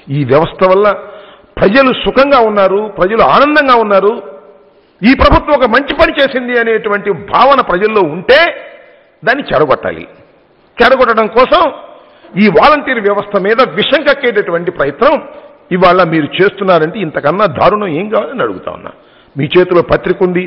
ఈ వ్యవస్థ వల్ల ప్రజలు సుఖంగా ఉన్నారు ప్రజలు ఆనందంగా ఉన్నారు ఈ ప్రభుత్వం ఒక మంచి పని చేసింది అనేటువంటి భావన ప్రజల్లో ఉంటే దాన్ని చెడగొట్టాలి చెడగొట్టడం కోసం ఈ వాలంటీర్ వ్యవస్థ మీద విషం కక్కేటటువంటి ప్రయత్నం ఇవాళ మీరు చేస్తున్నారంటే ఇంతకన్నా దారుణం ఏం కావాలని అడుగుతా ఉన్నా మీ చేతిలో పత్రిక ఉంది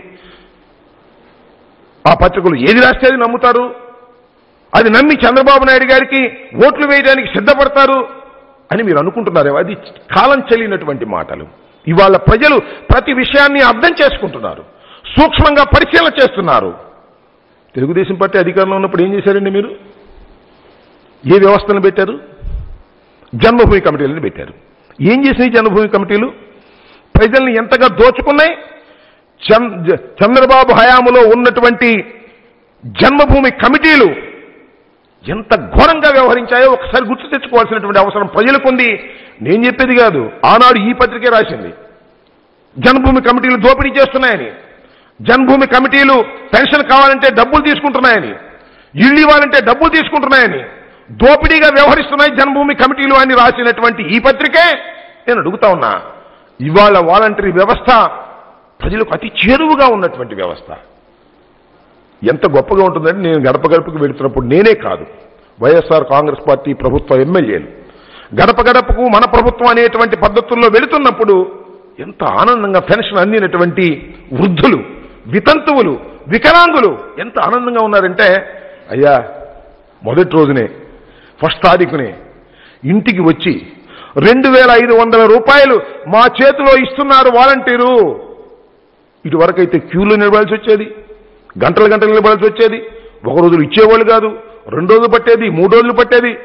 ఆ పత్రికలు ఏది రాస్తే అది నమ్ముతారు అది నమ్మి చంద్రబాబు నాయుడు గారికి ఓట్లు వేయడానికి సిద్ధపడతారు అని మీరు అనుకుంటున్నారేమో అది కాలం చెల్లినటువంటి మాటలు ఇవాళ ప్రజలు ప్రతి విషయాన్ని అర్థం చేసుకుంటున్నారు సూక్ష్మంగా పరిశీలన చేస్తున్నారు తెలుగుదేశం పార్టీ అధికారంలో ఉన్నప్పుడు ఏం చేశారండి మీరు ఏ వ్యవస్థను పెట్టారు జన్మభూమి కమిటీలను పెట్టారు ఏం చేసినాయి జన్మభూమి కమిటీలు ప్రజల్ని ఎంతగా దోచుకున్నాయి చం- జ- చంద్రబాబు హయాములో ఉన్నటువంటి జన్మభూమి కమిటీలు ఎంత ఘోరంగా వ్యవహరించాయో ఒకసారి గుర్తు తెచ్చుకోవాల్సినటువంటి అవసరం ప్రజలకుంది నేను చెప్పేది కాదు ఆనాడు ఈ పత్రికే రాసింది జన్మభూమి కమిటీలు దోపిడీ చేస్తున్నాయని జన్మభూమి కమిటీలు పెన్షన్ కావాలంటే డబ్బులు తీసుకుంటున్నాయని ఇళ్ళు ఇవ్వాలంటే డబ్బులు తీసుకుంటున్నాయని దోపిడీగా వ్యవహరిస్తున్నాయి జన్మభూమి కమిటీలు అని రాసినటువంటి ఈ పత్రికే నేను అడుగుతా ఉన్నా ఇవాళ వాలంటరీ వ్యవస్థ ప్రజలకు అతి చేరువుగా ఉన్నటువంటి వ్యవస్థ ఎంత గొప్పగా ఉంటుందంటే నేను గడప గడపకు వెళుతున్నప్పుడు నేనే కాదు వైఎస్ఆర్ కాంగ్రెస్ పార్టీ ప్రభుత్వ ఎమ్మెల్యేలు గడప గడపకు మన ప్రభుత్వం అనేటువంటి పద్ధతుల్లో వెళుతున్నప్పుడు ఎంత ఆనందంగా పెన్షన్ అందినటువంటి వృద్ధులు వితంతువులు వికలాంగులు ఎంత ఆనందంగా ఉన్నారంటే అయ్యా మొదటి రోజునే ఫస్ట్ తారీఖునే ఇంటికి వచ్చి రెండు వేల ఐదు వందల రూపాయలు మా చేతిలో ఇస్తున్నారు వాలంటీరు ఇటువరకైతే క్యూలో నిలబడాల్సి వచ్చేది గంటలు గంటలు నిలబడాల్సి వచ్చేది ఒక రోజులు ఇచ్చేవాళ్ళు కాదు రెండు రోజులు పట్టేది మూడు రోజులు పట్టేది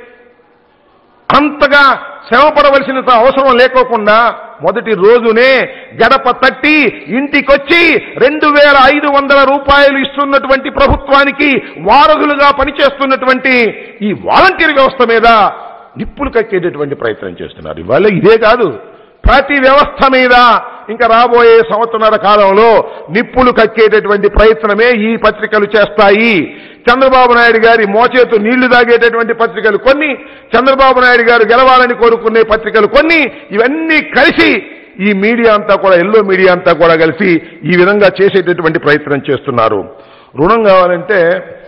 అంతగా శ్రమ పడవలసినంత అవసరం లేకోకుండా మొదటి రోజునే గడప తట్టి ఇంటికొచ్చి రెండు వేల ఐదు వందల రూపాయలు ఇస్తున్నటువంటి ప్రభుత్వానికి వారధులుగా పనిచేస్తున్నటువంటి ఈ వాలంటీర్ వ్యవస్థ మీద నిప్పులు కక్కేటటువంటి ప్రయత్నం చేస్తున్నారు ఇవాళ ఇదే కాదు ప్రతి వ్యవస్థ మీద ఇంకా రాబోయే సంవత్సరాల కాలంలో నిప్పులు కక్కేటటువంటి ప్రయత్నమే ఈ పత్రికలు చేస్తాయి చంద్రబాబు నాయుడు గారి మోచేతు నీళ్లు తాగేటటువంటి పత్రికలు కొన్ని చంద్రబాబు నాయుడు గారు గెలవాలని కోరుకునే పత్రికలు కొన్ని ఇవన్నీ కలిసి ఈ మీడియా అంతా కూడా ఎల్లో మీడియా అంతా కూడా కలిసి ఈ విధంగా చేసేటటువంటి ప్రయత్నం చేస్తున్నారు రుణం కావాలంటే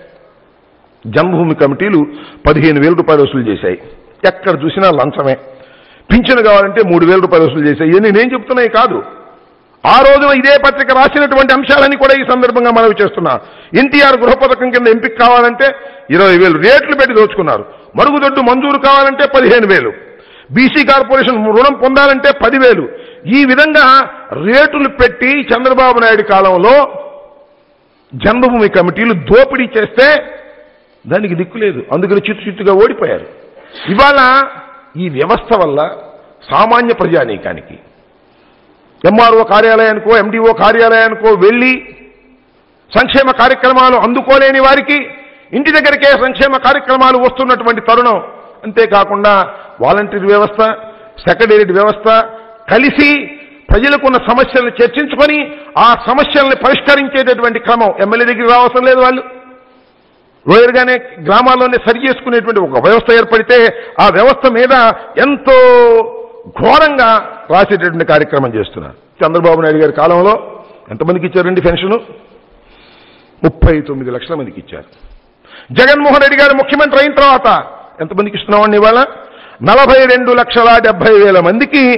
జన్మభూమి కమిటీలు పదిహేను వేల రూపాయలు వసూలు చేశాయి ఎక్కడ చూసినా లంచమే పింఛను కావాలంటే మూడు వేల రూపాయలు వసూలు చేశాయి ఇవన్నీ నేను చెప్తున్నాయి కాదు ఆ రోజున ఇదే పత్రిక రాసినటువంటి అంశాలని కూడా ఈ సందర్భంగా మనవి చేస్తున్నా ఎన్టీఆర్ గృహ పథకం కింద ఎంపిక కావాలంటే ఇరవై వేలు రేట్లు పెట్టి దోచుకున్నారు మరుగుదొడ్డు మంజూరు కావాలంటే పదిహేను వేలు బీసీ కార్పొరేషన్ రుణం పొందాలంటే పదివేలు ఈ విధంగా రేటులు పెట్టి చంద్రబాబు నాయుడు కాలంలో జన్మభూమి కమిటీలు దోపిడీ చేస్తే దానికి దిక్కు లేదు అందుకని చిత్తు చిత్తుగా ఓడిపోయారు ఇవాళ ఈ వ్యవస్థ వల్ల సామాన్య ప్రజానీకానికి ఎంఆర్ఓ కార్యాలయానికో ఎండిఓ కార్యాలయానికో వెళ్ళి సంక్షేమ కార్యక్రమాలు అందుకోలేని వారికి ఇంటి దగ్గరికే సంక్షేమ కార్యక్రమాలు వస్తున్నటువంటి తరుణం అంతేకాకుండా వాలంటీర్ వ్యవస్థ సెక్రటేరియట్ వ్యవస్థ కలిసి ప్రజలకున్న సమస్యలను చర్చించుకొని ఆ సమస్యల్ని పరిష్కరించేటటువంటి క్రమం ఎమ్మెల్యే దగ్గరికి రావసరం లేదు వాళ్ళు లోయర్గానే గ్రామాల్లోనే సరి చేసుకునేటువంటి ఒక వ్యవస్థ ఏర్పడితే ఆ వ్యవస్థ మీద ఎంతో ఘోరంగా రాసేటటువంటి కార్యక్రమం చేస్తున్నారు చంద్రబాబు నాయుడు గారి కాలంలో ఎంతమందికి ఇచ్చారండి పెన్షను ముప్పై తొమ్మిది లక్షల మందికి ఇచ్చారు జగన్మోహన్ రెడ్డి గారు ముఖ్యమంత్రి అయిన తర్వాత ఎంతమందికి ఇస్తున్నామండి ఇవాళ నలభై రెండు లక్షల డెబ్బై వేల మందికి